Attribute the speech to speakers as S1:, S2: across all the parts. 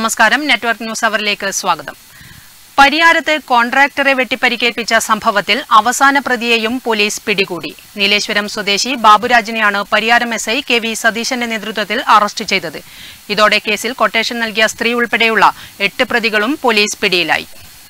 S1: നമസ്കാരം network news അവറിലേക്ക് സ്വാഗതം പരിയാരത്ത് കോൺട്രാക്ടറെ വെട്ടിപ്പരിക്കേൽപ്പിച്ച സംഭവത്തിൽ അവസാന പ്രതിയെയും പോലീസ് പിടികൂടി നീലേശ്വരം സ്വദേശി ബാബുരാജിനെയാണ് Pariyaram S I K V സതീശന്റെ നേതൃത്വത്തിൽ അറസ്റ്റ് ചെയ്തത് ഇതോടെ കേസിൽ കൊട്ടേഷൻ നൽകിയ സ്ത്രീ ഉൾപ്പെടെയുള്ള എട്ട് പ്രതികളും പോലീസ് പിടിയിലായി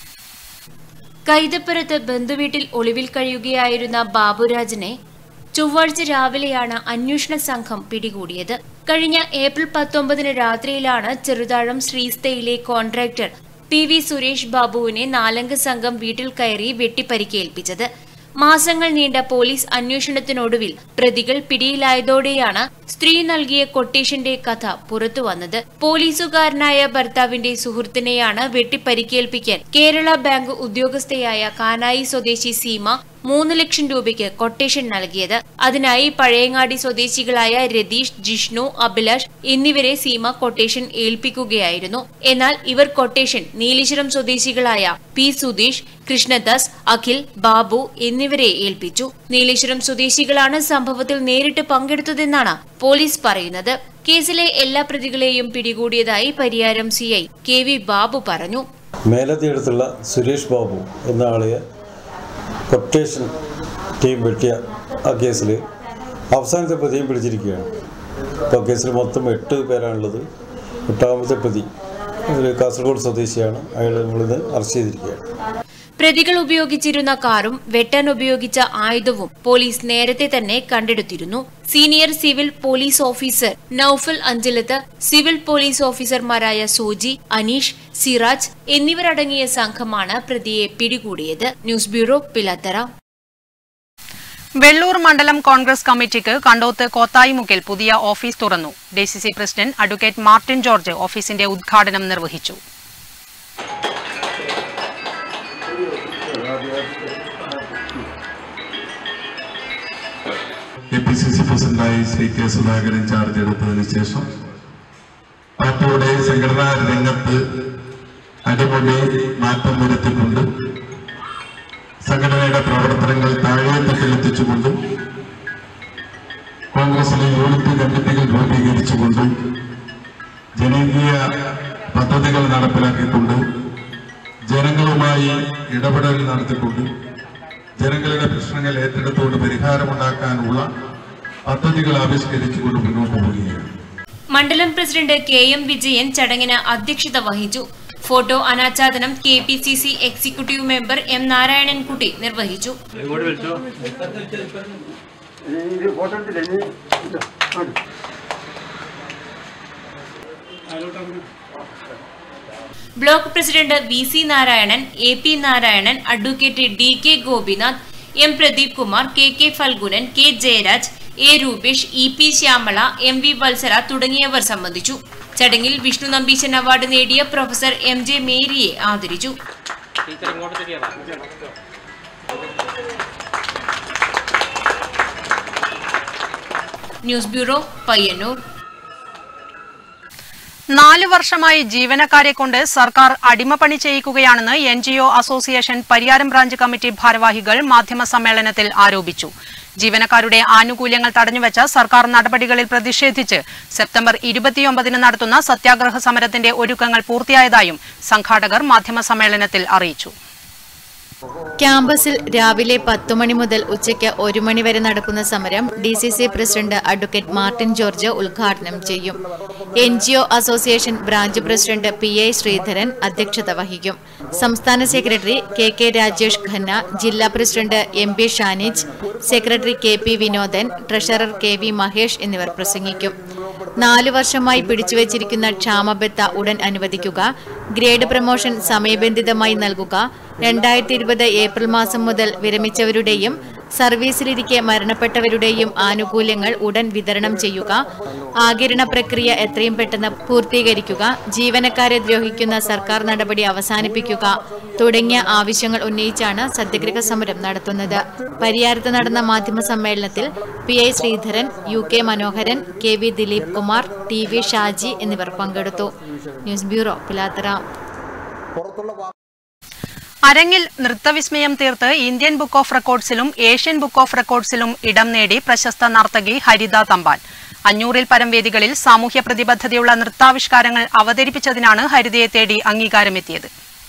S2: കൈതപ്പുറത്ത് ബന്ധുവീട്ടിൽ ഒളിവിൽ കഴിയുകയായിരുന്ന ബാബുരാജിനെ ചൊവ്വാഴ്ച രാവിലെയാണ് അന്വേഷണ സംഘം പിടികൂടിയത് കഴിഞ്ഞ ഏപ്രിൽ പത്തൊമ്പതിന് രാത്രിയിലാണ് ചെറുതാഴം ശ്രീസ്തയിലെ കോൺട്രാക്ടർ പി വി സുരേഷ് ബാബുവിനെ നാലംഗ സംഘം വീട്ടിൽ കയറി വെട്ടിപ്പരിക്കേൽപ്പിച്ചത് മാസങ്ങൾ നീണ്ട പോലീസ് അന്വേഷണത്തിനൊടുവിൽ പ്രതികൾ പിടിയിലായതോടെയാണ് സ്ത്രീ നൽകിയ കൊട്ടേഷന്റെ കഥ പുറത്തുവന്നത് പോലീസുകാരനായ ഭർത്താവിന്റെ സുഹൃത്തിനെയാണ് വെട്ടിപ്പരിക്കേൽപ്പിക്കാൻ കേരള ബാങ്ക് ഉദ്യോഗസ്ഥയായ കാനായി സ്വദേശി സീമ മൂന്ന് ലക്ഷം രൂപയ്ക്ക് കൊട്ടേഷൻ നൽകിയത് അതിനായി പഴയങ്ങാടി സ്വദേശികളായ രതീഷ് ജിഷ്ണു അഭിലാഷ് എന്നിവരെ സീമ കൊട്ടേഷൻ ഏൽപ്പിക്കുകയായിരുന്നു എന്നാൽ ഇവർ കൊട്ടേഷൻ നീലീശ്വരം സ്വദേശികളായ പി സുധീഷ് കൃഷ്ണദാസ് അഖിൽ ബാബു എന്നിവരെ ഏൽപ്പിച്ചു നീലേശ്വരം സ്വദേശികളാണ് സംഭവത്തിൽ നേരിട്ട് പങ്കെടുത്തതെന്നാണ് പോലീസ് പറയുന്നത് കേസിലെ എല്ലാ പ്രതികളെയും പിടികൂടിയതായി Pariyaram CI K V Babu പറഞ്ഞു
S3: മേലത്തിയടുത്തുള്ള സുരേഷ് ബാബു എന്ന ആളെ കൊട്ടേഷൻ ടീം വെട്ടിയ ആ കേസിൽ അവസാനത്തെ പ്രതിയും പിടിച്ചിരിക്കുകയാണ് ഇപ്പോൾ കേസിൽ മൊത്തം എട്ട് പേരാണുള്ളത് എട്ടാമത്തെ പ്രതി ഒരു കാസർഗോഡ് സ്വദേശിയാണ് അയാൾ നമ്മളിന്ന് അറസ്റ്റ് ചെയ്തിരിക്കുകയാണ്
S2: പ്രതികൾ ഉപയോഗിച്ചിരുന്ന കാറും വെട്ടാൻ ഉപയോഗിച്ച ആയുധവും പോലീസ് നേരത്തെ തന്നെ കണ്ടെടുത്തിരുന്നു senior civil police officer Noufal Anchalath civil police ഓഫീസർമാരായ സോജി അനീഷ് സിറാജ് എന്നിവരടങ്ങിയ സംഘമാണ് പ്രതിയെ പിടികൂടിയത് ന്യൂസ് ബ്യൂറോ പിലാത്തറ
S1: വെള്ളൂർ മണ്ഡലം കോൺഗ്രസ് കമ്മിറ്റിക്ക് കണ്ടോത്ത് കോത്തായിമുക്കിൽ പുതിയ ഓഫീസ് തുറന്നു DCC president advocate Martin George ഓഫീസിന്റെ ഉദ്ഘാടനം നിർവഹിച്ചു
S4: കെ പി സി സി പ്രസിഡന്റായി ശ്രീ കെ സുധാകരൻ ചാർജ് എടുത്തതിന് ശേഷം പാർട്ടിയുടെ സംഘടനാ രംഗത്ത് അടിമുടി മാറ്റം വരുത്തിക്കൊണ്ട് സംഘടനയുടെ പ്രവർത്തനങ്ങൾ താഴേത്തട്ടിലെത്തിച്ചുകൊണ്ടും കോൺഗ്രസിലെ യൂണിറ്റ് കമ്മിറ്റികൾ രൂപീകരിച്ചുകൊണ്ടും ജനകീയ പദ്ധതികൾ നടപ്പിലാക്കിക്കൊണ്ട് ജനങ്ങളുമായി ഇടപെടൽ നടത്തിക്കൊണ്ട് ജനങ്ങളുടെ പ്രശ്നങ്ങൾ ഏറ്റെടുത്തുകൊണ്ട് പരിഹാരമുണ്ടാക്കാനുള്ള പദ്ധതികൾ ആവിഷ്കരിച്ചുകൊണ്ട് മുന്നോട്ട് പോവുകയാണ്
S2: മണ്ഡലം പ്രസിഡന്റ് കെ എം വിജയൻ ചടങ്ങിന് അധ്യക്ഷത വഹിച്ചു ഫോട്ടോ അനാച്ഛാദനം K P C C executive member M Narayanankutty നിർവഹിച്ചു block president V C Narayanan A P Narayanan advocate D K Gopinath M Pradeep Kumar K K Falgunan K Jayaraj A Roopesh E P Shyamala M V Vatsara തുടങ്ങിയവർ സംബന്ധിച്ചു ചടങ്ങിൽ വിഷ്ണു നമ്പീശൻ അവാർഡ് നേടിയ പ്രൊഫസർ എം ജെ മേരിയെ ആദരിച്ചു ന്യൂസ് ബ്യൂറോ പയ്യന്നൂർ
S1: നാല് വർഷമായി ജീവനക്കാരെ കൊണ്ട് സർക്കാർ അടിമപ്പണി ചെയ്യിക്കുകയാണെന്ന് N G O association Pariyaram branch committee ഭാരവാഹികൾ മാധ്യമ സമ്മേളനത്തിൽ ആരോപിച്ചു ജീവനക്കാരുടെ ആനുകൂല്യങ്ങൾ തടഞ്ഞുവച്ച സർക്കാർ നടപടികളിൽ പ്രതിഷേധിച്ച് സെപ്റ്റംബർ ഇരുപത്തിയൊമ്പതിന് നടത്തുന്ന സത്യാഗ്രഹ സമരത്തിന്റെ ഒരുക്കങ്ങൾ പൂർത്തിയായതായും സംഘാടകർ മാധ്യമ സമ്മേളനത്തിൽ അറിയിച്ചു
S5: ക്യാമ്പസിൽ രാവിലെ പത്തു മണി മുതൽ ഉച്ചയ്ക്ക് ഒരു മണി വരെ നടക്കുന്ന സമരം D C C president advocate Martin George ഉദ്ഘാടനം ചെയ്യും N G O association branch president P A Sreedharan അധ്യക്ഷത വഹിക്കും സംസ്ഥാന secretary K K Rajesh Khanna ജില്ലാ president M P Shanij secretary K P Vinodan treasurer K V Mahesh എന്നിവർ പ്രസംഗിക്കും നാലു വർഷമായി പിടിച്ചുവച്ചിരിക്കുന്ന ക്ഷാമബത്ത ഉടൻ അനുവദിക്കുക ഗ്രേഡ് പ്രമോഷൻ സമയബന്ധിതമായി നൽകുക രണ്ടായിരത്തി ഇരുപത് ഏപ്രിൽ മാസം മുതൽ വിരമിച്ചവരുടെയും സർവീസിലിരിക്കെ മരണപ്പെട്ടവരുടെയും ആനുകൂല്യങ്ങൾ ഉടൻ വിതരണം ചെയ്യുക ആകിരണ പ്രക്രിയ എത്രയും പെട്ടെന്ന് പൂർത്തീകരിക്കുക ജീവനക്കാരെ ദ്രോഹിക്കുന്ന സർക്കാർ നടപടി അവസാനിപ്പിക്കുക തുടങ്ങിയ ആവശ്യങ്ങൾ ഉന്നയിച്ചാണ് സത്യഗ്രഹ സമരം നടത്തുന്നത് പരിയാരത്ത് നടന്ന മാധ്യമ സമ്മേളനത്തിൽ P I Sreedharan U K Manoharan K V Dileep Kumar T V Shaji എന്നിവർ പങ്കെടുത്തു ന്യൂസ് ബ്യൂറോ പിലാത്തറ
S1: അരങ്ങിൽ നൃത്തവിസ്മയം തീർത്ത് ഇന്ത്യൻ ബുക്ക് ഓഫ് റെക്കോർഡ്സിലും ഏഷ്യൻ ബുക്ക് ഓഫ് റെക്കോർഡ്സിലും ഇടം നേടി പ്രശസ്ത നർത്തകി ഹരിത തമ്പാൻ അഞ്ഞൂറിൽ പരം വേദികളിൽ സാമൂഹ്യ പ്രതിബദ്ധതയുള്ള നൃത്താവിഷ്കാരങ്ങൾ അവതരിപ്പിച്ചതിനാണ് ഹരിതയെ തേടി അംഗീകാരമെത്തിയത്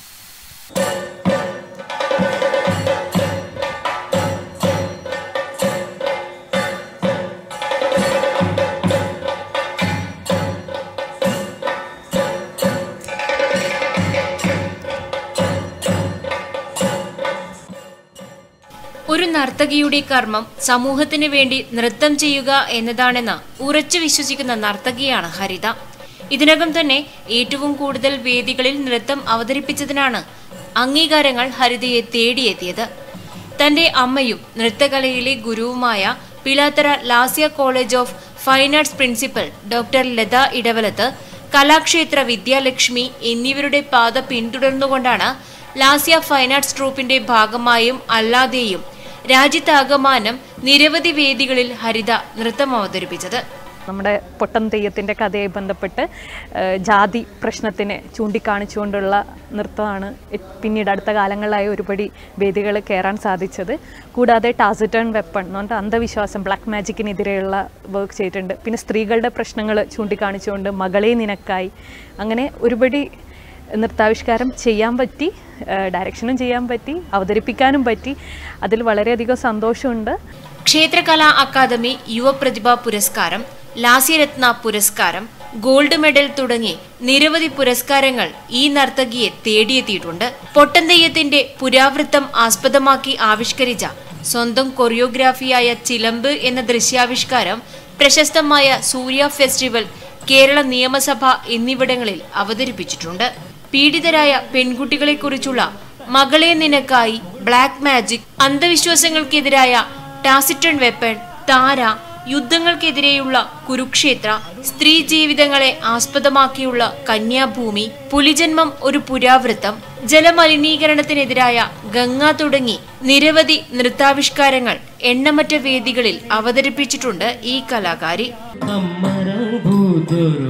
S2: ഒരു നർത്തകിയുടെ കർമ്മം സമൂഹത്തിന് വേണ്ടി നൃത്തം ചെയ്യുക എന്നതാണെന്ന് ഉറച്ചു വിശ്വസിക്കുന്ന നർത്തകിയാണ് ഹരിത ഇതിനകം തന്നെ ഏറ്റവും കൂടുതൽ വേദികളിൽ നൃത്തം അവതരിപ്പിച്ചതിനാണ് അംഗീകാരങ്ങൾ ഹരിതയെ തേടിയെത്തിയത് തന്റെ അമ്മയും നൃത്തകലയിലെ ഗുരുവുമായ Pilathara Lasya college of fine arts principal doctor Latha Edavalath Kalakshetra Vidyalakshmi എന്നിവരുടെ പാത പിന്തുടർന്നുകൊണ്ടാണ് ലാസ്യ ഫൈൻ ആർട്സ് ട്രൂപ്പിന്റെ ഭാഗമായും അല്ലാതെയും രാജ്യത്താകമാനം നിരവധി വേദികളിൽ ഹരിത നൃത്തം അവതരിപ്പിച്ചത്
S6: നമ്മുടെ പൊട്ടൻ തെയ്യത്തിൻ്റെ കഥയായി ബന്ധപ്പെട്ട് ഏഹ്, ജാതി പ്രശ്നത്തിനെ ചൂണ്ടിക്കാണിച്ചുകൊണ്ടുള്ള നൃത്തമാണ് എ- പിന്നീട് അടുത്ത കാലങ്ങളിലായി ഒരുപടി വേദികൾ കയറാൻ സാധിച്ചത് കൂടാതെ ടാസിറ്റേൺ വെപ്പൺ എന്ന് പറഞ്ഞാൽ അന്ധവിശ്വാസം ബ്ലാക്ക് മാജിക്കിനെതിരെയുള്ള വർക്ക് ചെയ്തിട്ടുണ്ട് പിന്നെ സ്ത്രീകളുടെ പ്രശ്നങ്ങൾ ചൂണ്ടിക്കാണിച്ചുകൊണ്ട് മകളെ നിനക്കായി അങ്ങനെ ഒരുപടി നൃത്താവിഷ്കാരം ചെയ്യാൻ പറ്റി ഏഹ്, ഡയറക്ഷനും ചെയ്യാൻ പറ്റി അവതരിപ്പിക്കാനും പറ്റി അതിൽ വളരെയധികം സന്തോഷമുണ്ട്
S2: ക്ഷേത്രകലാ അക്കാദമി യുവപ്രതിഭ പുരസ്കാരം ലാസ്യരത്ന പുരസ്കാരം ഗോൾഡ് മെഡൽ തുടങ്ങി നിരവധി പുരസ്കാരങ്ങൾ ഈ നർത്തകിയെ തേടിയെത്തിയിട്ടുണ്ട് പൊട്ടൻതെയ്യത്തിന്റെ പുരാവൃത്തം ആസ്പദമാക്കി ആവിഷ്കരിച്ച സ്വന്തം കൊറിയോഗ്രാഫിയായ ചിലമ്പ് എന്ന ദൃശ്യാവിഷ്കാരം പ്രശസ്തമായ സൂര്യ ഫെസ്റ്റിവൽ കേരള നിയമസഭ എന്നിവിടങ്ങളിൽ അവതരിപ്പിച്ചിട്ടുണ്ട് പീഡിതരായ പെൺകുട്ടികളെക്കുറിച്ചുള്ള മകളെ നിനക്കായി ബ്ലാക്ക് മാജിക് അന്ധവിശ്വാസങ്ങൾക്കെതിരായ ടാസിറ്റൺ വെപ്പൺ താര യുദ്ധങ്ങൾക്കെതിരെയുള്ള കുരുക്ഷേത്ര സ്ത്രീ ജീവിതങ്ങളെ ആസ്പദമാക്കിയുള്ള കന്യാഭൂമി പുലിജന്മം ഒരു പുരാവൃത്തം ജലമലിനീകരണത്തിനെതിരായ ഗംഗ തുടങ്ങി നിരവധി നൃത്താവിഷ്കാരങ്ങൾ എണ്ണമറ്റ വേദികളിൽ അവതരിപ്പിച്ചിട്ടുണ്ട് ഈ കലാകാരി
S7: അമ്മരം ഭൂതൊരു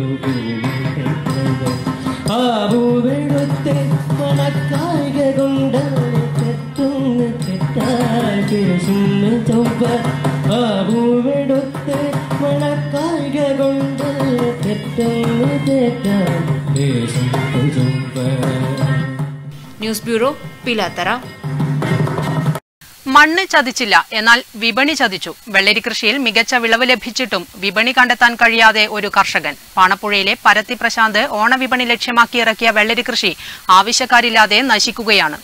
S7: ആ ഭൂവെടുത്തെ മണക്കായിക കൊണ്ട് തെറ്റുന്ന തെറ്റായി പേശുന്ന ചൊവ്വ ആ ഭൂവെടുത്തെ മണക്കായിക കൊണ്ട് തെറ്റുന്ന തെറ്റായി പേശുന്ന ചൊവ്വ
S2: ന്യൂസ് ബ്യൂറോ പിലാത്തറ
S1: മണ്ണ് ചതിച്ചില്ല എന്നാൽ വിപണി ചതിച്ചു വെള്ളരി കൃഷിയിൽ മികച്ച വിളവ് ലഭിച്ചിട്ടും വിപണി കണ്ടെത്താൻ കഴിയാതെ ഒരു കർഷകൻ പാണപ്പുഴയിലെ പരത്തി പ്രശാന്ത് ഓണവിപണി ലക്ഷ്യമാക്കി ഇറക്കിയ വെള്ളരി കൃഷി ആവശ്യക്കാരില്ലാതെ നശിക്കുകയാണ്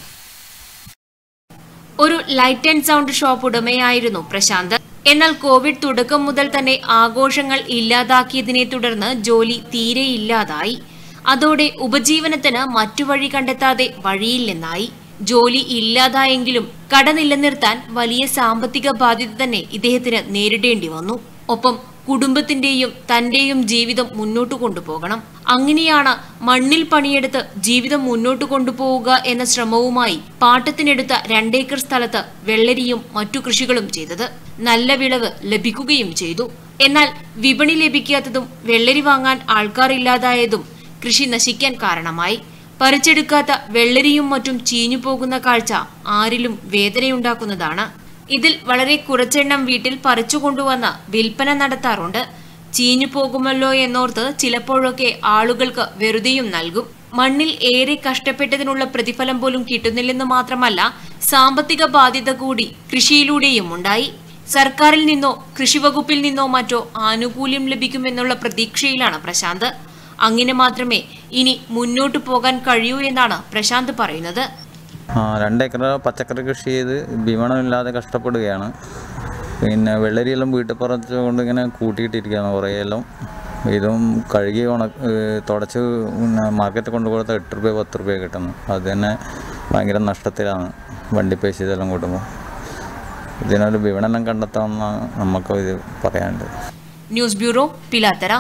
S2: ഒരു ലൈറ്റ് ആൻഡ് സൗണ്ട് ഷോപ്പ് ഉടമയായിരുന്നു പ്രശാന്ത് എന്നാൽ കോവിഡ് തുടക്കം മുതൽ തന്നെ ആഘോഷങ്ങൾ ഇല്ലാതാക്കിയതിനെ തുടർന്ന് ജോലി തീരെ ഇല്ലാതായി അതോടെ ഉപജീവനത്തിന് മറ്റു വഴി കണ്ടെത്താതെ വഴിയില്ലെന്നായി ജോലി ഇല്ലാതായെങ്കിലും കട നിലനിർത്താൻ വലിയ സാമ്പത്തിക ബാധ്യത തന്നെ ഇദ്ദേഹത്തിന് നേരിടേണ്ടി വന്നു ഒപ്പം കുടുംബത്തിന്റെയും തന്റെയും ജീവിതം മുന്നോട്ട് കൊണ്ടുപോകണം അങ്ങനെയാണ് മണ്ണിൽ പണിയെടുത്ത് ജീവിതം മുന്നോട്ട് കൊണ്ടുപോവുക എന്ന ശ്രമവുമായി പാട്ടത്തിനെടുത്ത രണ്ടേക്കർ സ്ഥലത്ത് വെള്ളരിയും മറ്റു കൃഷികളും ചെയ്തത് നല്ല വിളവ് ലഭിക്കുകയും ചെയ്തു എന്നാൽ വിപണി ലഭിക്കാത്തതും വെള്ളരി വാങ്ങാൻ ആൾക്കാരില്ലാതായതും കൃഷി നശിക്കാൻ കാരണമായി പറിച്ചെടുക്കാത്ത വെള്ളരിയും മറ്റും ചീഞ്ഞു പോകുന്ന കാഴ്ച ആരിലും വേദനയുണ്ടാക്കുന്നതാണ് ഇതിൽ വളരെ കുറച്ചെണ്ണം വീട്ടിൽ പറിച്ചു കൊണ്ടുവന്ന് വിൽപ്പന നടത്താറുണ്ട് ചീഞ്ഞു പോകുമല്ലോ എന്നോർത്ത് ചിലപ്പോഴൊക്കെ ആളുകൾക്ക് വെറുതെയും നൽകും മണ്ണിൽ ഏറെ കഷ്ടപ്പെട്ടതിനുള്ള പ്രതിഫലം പോലും കിട്ടുന്നില്ലെന്ന് മാത്രമല്ല സാമ്പത്തിക ബാധ്യത കൂടി കൃഷിയിലൂടെയും ഉണ്ടായി സർക്കാരിൽ നിന്നോ കൃഷിവകുപ്പിൽ നിന്നോ മറ്റോ ആനുകൂല്യം ലഭിക്കുമെന്നുള്ള പ്രതീക്ഷയിലാണ് പ്രശാന്ത് അങ്ങനെ മാത്രമേ ഇനി മുന്നോട്ടു പോകാൻ കഴിയൂ എന്നാണ് പ്രശാന്ത് പറയുന്നത്
S8: ആ രണ്ടേക്കർ പച്ചക്കറി കൃഷി ചെയ്ത് വിപണമില്ലാതെ കഷ്ടപ്പെടുകയാണ് പിന്നെ വെള്ളരിയെല്ലാം വീട്ടിൽ പറിച്ചുകൊണ്ട് ഇങ്ങനെ കൂട്ടിയിട്ടിരിക്കുകയാണ് കുറേയെല്ലാം ഇതും കഴുകി ഉണ ഏഹ് തുടച്ച് പിന്നെ മാർക്കറ്റിൽ കൊണ്ടുപോകത്ത എട്ട് രൂപ പത്ത് രൂപ കിട്ടുന്നു അത് തന്നെ ഭയങ്കര നഷ്ടത്തിലാണ് വണ്ടി പൈസ ഇതെല്ലാം കൂട്ടുമ്പോൾ ഇതിനൊരു വിപണനം കണ്ടെത്താമെന്നാണ് നമുക്ക് ഇത് പറയാനുണ്ട്
S2: ന്യൂസ് ബ്യൂറോ പിലാത്തറ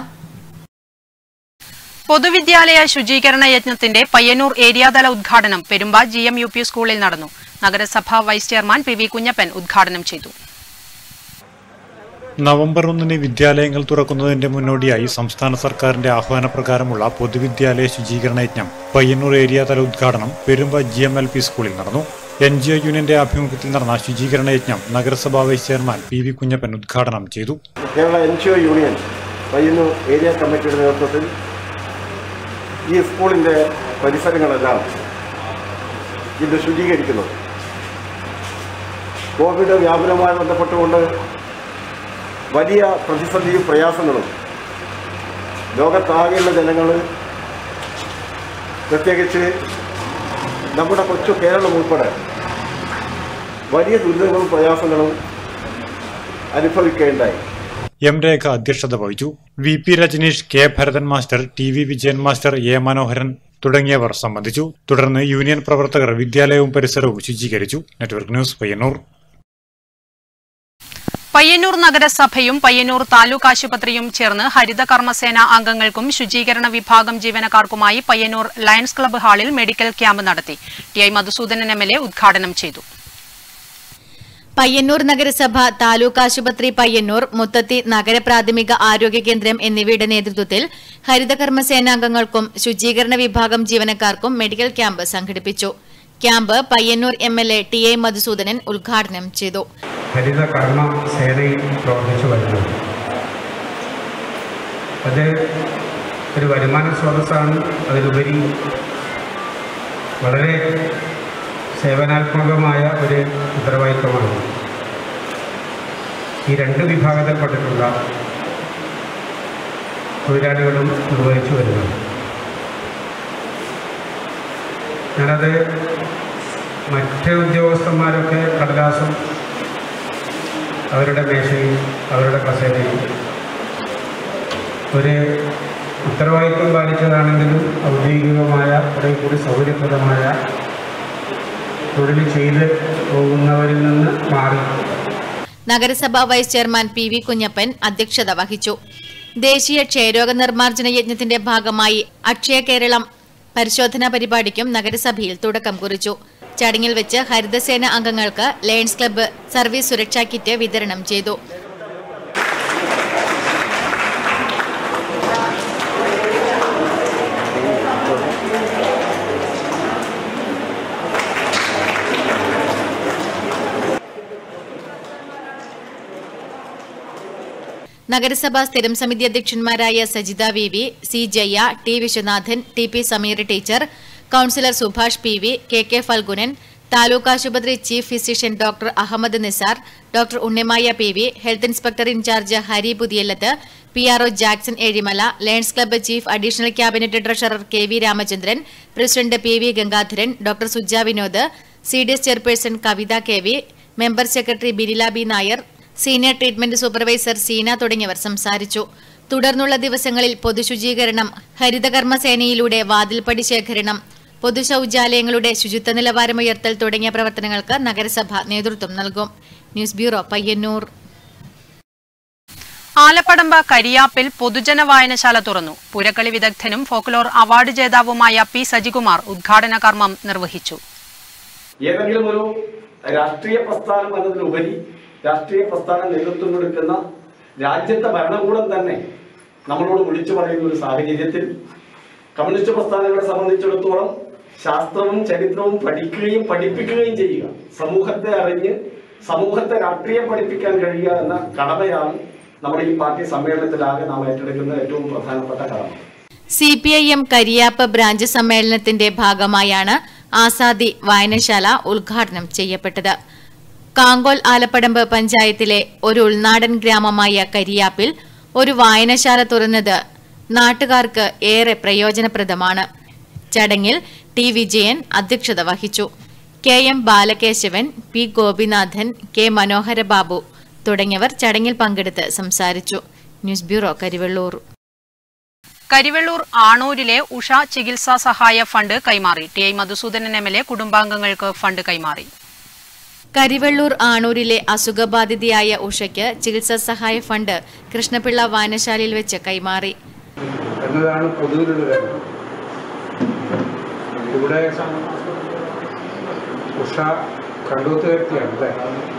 S1: പൊതുവിദ്യാലയ ശുചീകരണ യജ്ഞത്തിന്റെ പയ്യന്നൂർ ഏരിയാതല ഉദ്ഘാടനം Perumba G M U P സ്കൂളിൽ നടന്നു നഗരസഭാ vice chairman P V Kunhappan ഉദ്ഘാടനം ചെയ്തു
S9: നവംബർ ഒന്നിന് വിദ്യാലയങ്ങൾ തുറക്കുന്നതിന്റെ മുന്നോടിയായി സംസ്ഥാന സർക്കാരിന്റെ ആഹ്വാനപ്രകാരമുള്ള പൊതുവിദ്യാലയ ശുചീകരണ യജ്ഞം പയ്യന്നൂർ ഏരിയ തല ഉദ്ഘാടനം Perumba G M L P സ്കൂളിൽ നടന്നു എൻ ജി ഒ യൂണിയന്റെ ആഭിമുഖ്യത്തിൽ നടന്ന ശുചീകരണ യജ്ഞം നഗരസഭാ vice chairman P V Kunhappan ഉദ്ഘാടനം ചെയ്തു
S10: Kerala N G O union Payyanur area കമ്മിറ്റിയുടെ നേതൃത്വത്തിൽ ഈ സ്കൂളിൻ്റെ പരിസരങ്ങളെല്ലാം ഇന്ന് ശുചീകരിക്കുന്നത് കോവിഡ് വ്യാപനവുമായി ബന്ധപ്പെട്ടുകൊണ്ട് വലിയ പ്രതിസന്ധിയും പ്രയാസങ്ങളും ലോകത്താകെയുള്ള ജനങ്ങൾ പ്രത്യേകിച്ച് നമ്മുടെ കൊച്ചു കേരളം ഉൾപ്പെടെ വലിയ ദുരിതങ്ങളും പ്രയാസങ്ങളും അനുഭവിക്കുകയുണ്ടായി
S9: എം രേഖ അധ്യക്ഷത വഹിച്ചു V P Rajaneesh K Bharathan master T V Vijayan master A Manoharan തുടങ്ങിയവർ സംബന്ധിച്ചു തുടർന്ന് യൂണിയൻ പ്രവർത്തകർ വിദ്യാലയവും പരിസരവും ശുചീകരിച്ചു നെറ്റ്വർക്ക് ന്യൂസ് പയ്യന്നൂർ
S1: പയ്യന്നൂർ നഗരസഭയും പയ്യന്നൂർ താലൂക്ക് ആശുപത്രിയും ചേർന്ന് ഹരിത കർമ്മസേന അംഗങ്ങൾക്കും ശുചീകരണ വിഭാഗം ജീവനക്കാർക്കുമായി പയ്യന്നൂർ ലയൺസ് ക്ലബ്ബ് ഹാളിൽ മെഡിക്കൽ ക്യാമ്പ് നടത്തി T I Madhusoodanan M L A ഉദ്ഘാടനം ചെയ്തു
S5: പയ്യന്നൂർ നഗരസഭ താലൂക്ക് ആശുപത്രി പയ്യന്നൂർ മുത്തത്തി നഗര പ്രാഥമിക ആരോഗ്യ കേന്ദ്രം എന്നിവയുടെ നേതൃത്വത്തിൽ ഹരിതകർമ്മ സേനാംഗങ്ങൾക്കും ശുചീകരണ വിഭാഗം ജീവനക്കാർക്കും മെഡിക്കൽ ക്യാമ്പ് സംഘടിപ്പിച്ചു camp Payyanur M L A T A Madhusoodanan ഉദ്ഘാടനം ചെയ്തു
S11: ഹരിത കർമ്മ സേനയിൽ പ്രവർത്തിച്ചു വരുന്നത് അത് ഒരു വരുമാന സ്രോതസ്സാണ് അതിലുപരി വളരെ സേവനാത്മകമായ ഒരു ഉത്തരവാദിത്വമാണ് ഈ രണ്ട് വിഭാഗത്തിൽപ്പെട്ടിട്ടുള്ള തൊഴിലാളികളും നിർവഹിച്ചു വരുന്നത് ഞാനത് മറ്റ് ഉദ്യോഗസ്ഥന്മാരൊക്കെ കടലാസും അവരുടെ മേശയും അവരുടെ കസേരയും ഒരു ഉത്തരവാദിത്വം പാലിച്ചതാണെങ്കിലും ഔദ്യോഗികമായ കുറെ കൂടി സൗകര്യപ്രദമായ തൊഴിൽ ചെയ്ത് പോകുന്നവരിൽ നിന്ന് മാറി
S5: നഗരസഭാ vice chairman P V Kunhappan അധ്യക്ഷത വഹിച്ചു ദേശീയ ക്ഷയരോഗ നിർമ്മാർജ്ജന യജ്ഞത്തിന്റെ ഭാഗമായി അക്ഷയ കേരളം പരിശോധനാ പരിപാടിക്കും നഗരസഭയിൽ തുടക്കം കുറിച്ചു ചടങ്ങിൽ വെച്ച് ഹരിതസേന അംഗങ്ങൾക്ക് ലയൺസ് ക്ലബ്ബ് സർവീസ് സുരക്ഷാ കിറ്റ് വിതരണം ചെയ്തു നഗരസഭാ സ്ഥിരം സമിതി അധ്യക്ഷന്മാരായ Sajitha V V C Jaya T Viswanathan T P Sameer teacher councillor Subhash P V K K Falgunan taluk ആശുപത്രി chief physician doctor Ahammed Nisar doctor Unnimaya P V health inspector incharge Hari Puthiyallath P R O Jackson Ezhimala Lions club chief additional cabinet treasurer K V Ramachandran president P V Gangadharan doctor Suja Vinod C D S chairperson Kavitha K V member secretary Birila B Nair senior treatment supervisor Seena തുടങ്ങിയവർ സംസാരിച്ചു തുടർന്നുള്ള ദിവസങ്ങളിൽ പൊതുശുചീകരണം ഹരിതകർമ്മ സേനയിലൂടെ വാതിൽപ്പടി ശേഖരണം പൊതുശൌചാലയങ്ങളുടെ ശുചിത്വ നിലവാരമുയർത്തൽ തുടങ്ങിയ പ്രവർത്തനങ്ങൾക്ക് നഗരസഭ നേതൃത്വം നൽകും ന്യൂസ് ബ്യൂറോ പയ്യന്നൂർ
S1: ആലപ്പടമ്പ കരിയാപ്പിൽ പൊതുജന വായനശാല തുറന്നു പുരക്കളി വിദഗ്ധനും ഫോക്ലോർ അവാർഡ് ജേതാവുമായ പി സജികുമാർ ഉദ്ഘാടന കർമ്മം നിർവഹിച്ചു
S12: ഏതെങ്കിലും ഒരു രാഷ്ട്രീയ പ്രസ്ഥാനം എന്നതിലുപരി രാഷ്ട്രീയ പ്രസ്ഥാനം നേതൃത്വം കൊടുക്കുന്ന രാജ്യത്തെ ഭരണകൂടം തന്നെ നമ്മളോട് വിളിച്ചു പറയുന്ന ഒരു സാഹചര്യത്തിൽ കമ്മ്യൂണിസ്റ്റ് പ്രസ്ഥാനങ്ങളെ സംബന്ധിച്ചിടത്തോളം ശാസ്ത്രവും ചരിത്രവും പഠിക്കുകയും പഠിപ്പിക്കുകയും ചെയ്യുക സമൂഹത്തെ അറിഞ്ഞ് സമൂഹത്തെ രാഷ്ട്രീയം പഠിപ്പിക്കാൻ കഴിയുക എന്ന കടമയാണ് നമ്മുടെ ഈ പാർട്ടി സമ്മേളനത്തിലാകെ നാം ഏറ്റെടുക്കുന്ന ഏറ്റവും പ്രധാനപ്പെട്ട കടമ
S5: C P I M Kariyapp branch സമ്മേളനത്തിന്റെ ഭാഗമായാണ് ആസാദി വായനശാല ഉദ്ഘാടനം ചെയ്യപ്പെട്ടത് കാങ്കോൽ ആലപ്പടമ്പ് പഞ്ചായത്തിലെ ഒരു ഉൾനാടൻ ഗ്രാമമായ കരിയാപ്പിൽ ഒരു വായനശാല തുറന്നത് നാട്ടുകാർക്ക് ഏറെ പ്രയോജനപ്രദമാണ് ചടങ്ങിൽ ടി വിജയൻ അധ്യക്ഷത വഹിച്ചു K M Balakesavan P Gopinathan K Manoharababu തുടങ്ങിയവർ ചടങ്ങിൽ പങ്കെടുത്ത് സംസാരിച്ചു ന്യൂസ് ബ്യൂറോ കരിവെള്ളൂർ
S1: കരിവെള്ളൂർ ആണൂരിലെ ഉഷ ചികിത്സാ സഹായ ഫണ്ട് കൈമാറി T I Madhusoodanan M L A കുടുംബാംഗങ്ങൾക്ക് ഫണ്ട് കൈമാറി
S5: കരിവെള്ളൂർ ആണൂരിലെ അസുഖബാധിതയായ ഉഷയ്ക്ക് ചികിത്സാ സഹായ ഫണ്ട് കൃഷ്ണപിള്ള വായനശാലയിൽ വെച്ച് കൈമാറി
S11: എന്നതാണ് പൊതുവിലുള്ള കാര്യം ഇവിടെ ഉഷ കണ്ടൂത്തുകാരത്തിയാണ് അല്ലേ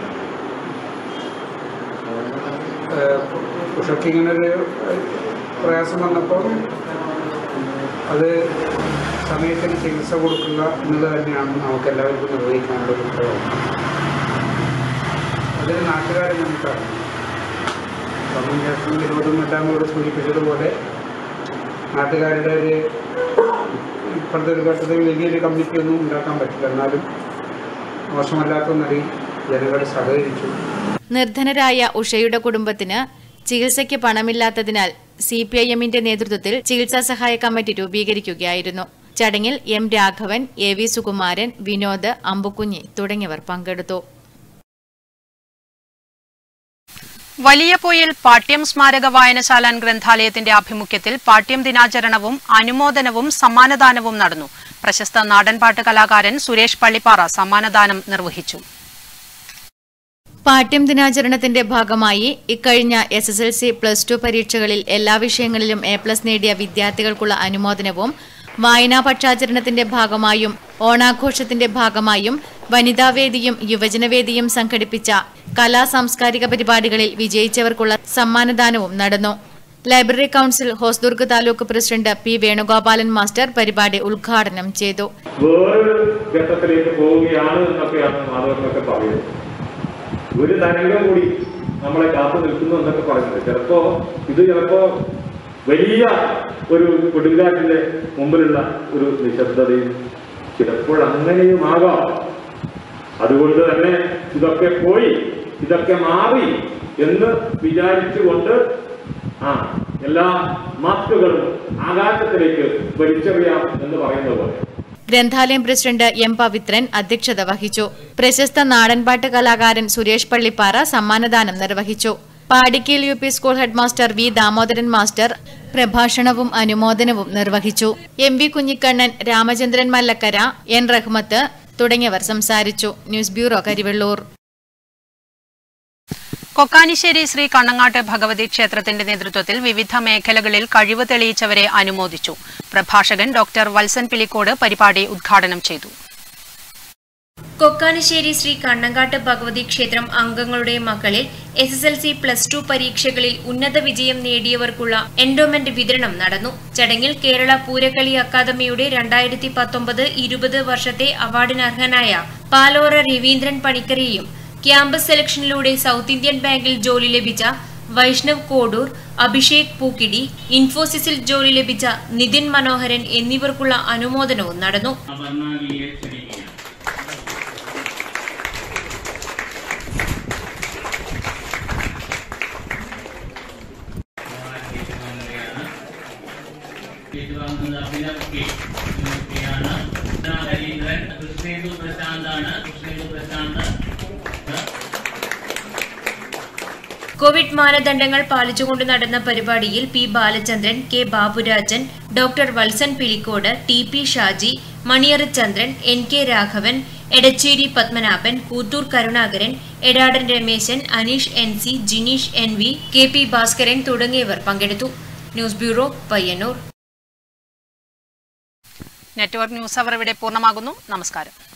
S11: ഏഹ് ഉഷയ്ക്ക് ഇങ്ങനൊരു പ്രയാസം വന്നപ്പോൾ അത് സമയത്തിന് ചികിത്സ കൊടുക്കുക എന്നുള്ളത് തന്നെയാണ് നമുക്ക് എല്ലാവർക്കും നിർവഹിക്കാനുള്ള ഒരു ഉത്തരവാദിത്വം അതിന് നാട്ടുകാരെ നമുക്കറിയാം കമ്മ്യൂണിക്കേഷൻ വിരോധം എല്ലാം ഇവിടെ സൂചിപ്പിച്ചതുപോലെ നാട്ടുകാരുടെ ഒരു ഇപ്പോഴത്തെ ഒരു ഘട്ടത്തിൽ വലിയൊരു കമ്മിറ്റിയൊന്നും ഉണ്ടാക്കാൻ പറ്റില്ല എന്നാലും മോശമല്ലാത്ത നിലയിൽ ജനങ്ങൾ സഹകരിച്ചു
S5: നിർധനരായ ഉഷയുടെ കുടുംബത്തിന് ചികിത്സയ്ക്ക് പണമില്ലാത്തതിനാൽ സി പി ഐ എമ്മിന്റെ നേതൃത്വത്തിൽ ചികിത്സാ സഹായ കമ്മിറ്റി രൂപീകരിക്കുകയായിരുന്നു ചടങ്ങിൽ M Raghavan A V Sukumaran Vinod Ambukunhi തുടങ്ങിയവർ പങ്കെടുത്തു
S1: വലിയപൊയിൽ പാട്യം സ്മാരക വായനശാലാൻ ഗ്രന്ഥാലയത്തിന്റെ ആഭിമുഖ്യത്തിൽ പാട്യം ദിനാചരണവും അനുമോദനവും സമ്മാനദാനവും നടന്നു പ്രശസ്ത നാടൻപാട്ട് കലാകാരൻ സുരേഷ് പള്ളിപ്പാറ സമ്മാനദാനം നിർവഹിച്ചു
S5: പാഠ്യം ദിനാചരണത്തിന്റെ ഭാഗമായി ഇക്കഴിഞ്ഞ S S L C plus two പരീക്ഷകളിൽ എല്ലാ വിഷയങ്ങളിലും എ പ്ലസ് നേടിയ വിദ്യാർത്ഥികൾക്കുള്ള അനുമോദനവും വായനാ പക്ഷാചരണത്തിന്റെ ഭാഗമായും ഓണാഘോഷത്തിന്റെ ഭാഗമായും വനിതാവേദിയും യുവജനവേദിയും സംഘടിപ്പിച്ച കലാ സാംസ്കാരിക പരിപാടികളിൽ വിജയിച്ചവർക്കുള്ള സമ്മാനദാനവും നടന്നു library council Hosdurg taluk president P Venugopalan master പരിപാടി ഉദ്ഘാടനം ചെയ്തു
S13: വേറൊരു ഘട്ടത്തിലേക്ക് പോവുകയാണ് എന്നൊക്കെയാണ് മാധവനൊക്കെ പറയുന്നത് ഒരു തരംഗം കൂടി നമ്മളെ കാത്തു നിൽക്കുന്നു എന്നൊക്കെ പറയുന്നത് ചിലപ്പോ ഇത് ചിലപ്പോ വലിയ ഒരു കൊടുങ്കാറ്റിന്റെ മുമ്പിലുള്ള ഒരു നിശബ്ദതയും ചിലപ്പോൾ അങ്ങനെയുമാകാം അതുകൊണ്ട് തന്നെ ഇതൊക്കെ പോയി ഇതൊക്കെ മാറി എന്ന് വിചാരിച്ചുകൊണ്ട് ആ എല്ലാ മാസ്കുകളും ആകാശത്തിലേക്ക് വലിച്ചെറിയാം എന്ന് പറയുന്ന പോലെ
S5: ഗ്രന്ഥാലയം പ്രസിഡന്റ് എം പവിത്രൻ അധ്യക്ഷത വഹിച്ചു പ്രശസ്ത നാടൻപാട്ട് കലാകാരൻ സുരേഷ് പള്ളിപ്പാറ സമ്മാനദാനം നിർവഹിച്ചു Padikkal U P school headmaster V Damodaran master പ്രഭാഷണവും അനുമോദനവും നിർവഹിച്ചു M V Kunhikannan Ramachandran Mallakkara N Rahmath തുടങ്ങിയവർ സംസാരിച്ചു ന്യൂസ് ബ്യൂറോ കരിവെള്ളൂർ
S1: കൊക്കാനിശ്ശേരി ശ്രീ കണ്ണങ്ങാട്ട് ഭഗവതി ക്ഷേത്രത്തിന്റെ നേതൃത്വത്തിൽ വിവിധ മേഖലകളിൽ കഴിവ് തെളിയിച്ചവരെ അനുമോദിച്ചു പ്രഭാഷകൻ ഡോക്ടർ വത്സൻ പിലിക്കോട് പരിപാടി ഉദ്ഘാടനം ചെയ്തു
S2: കൊക്കാനിശ്ശേരി ശ്രീ കണ്ണങ്കാട്ട് ഭഗവതി ക്ഷേത്രം അംഗങ്ങളുടെ മക്കളിൽ S S L C plus two പരീക്ഷകളിൽ ഉന്നത വിജയം നേടിയവർക്കുള്ള എൻഡോമെന്റ് വിതരണം നടന്നു ചടങ്ങിൽ കേരള പൂരക്കളി അക്കാദമിയുടെ രണ്ടായിരത്തി പത്തൊമ്പത് ഇരുപത് വർഷത്തെ അവാർഡിനർഹനായ പാലോറ രവീന്ദ്രൻ പണിക്കരെയും ക്യാമ്പസ് സെലക്ഷനിലൂടെ സൗത്ത് ഇന്ത്യൻ ബാങ്കിൽ ജോലി ലഭിച്ച വൈഷ്ണവ് കോഡൂർ അഭിഷേക് പൂക്കിടി ഇൻഫോസിസിൽ ജോലി ലഭിച്ച നിതിൻ മനോഹരൻ എന്നിവർക്കുള്ള അനുമോദനവും നടന്നു കോവിഡ് മാനദണ്ഡങ്ങൾ പാലിച്ചുകൊണ്ട് നടന്ന പരിപാടിയിൽ P Balachandran K Baburajan doctor Valsan Pilicode T P Shaji Maniyara Chandran N K Raghavan Edacheri Padmanabhan Koothur Karunakaran Edadan Rameshan Aneesh N C Jineesh N V K P Bhaskaran തുടങ്ങിയവർ പങ്കെടുത്തു news bureau Payyanur
S1: network news അവർ ഇവിടെ പൂർണ്ണമാകുന്നു നമസ്കാരം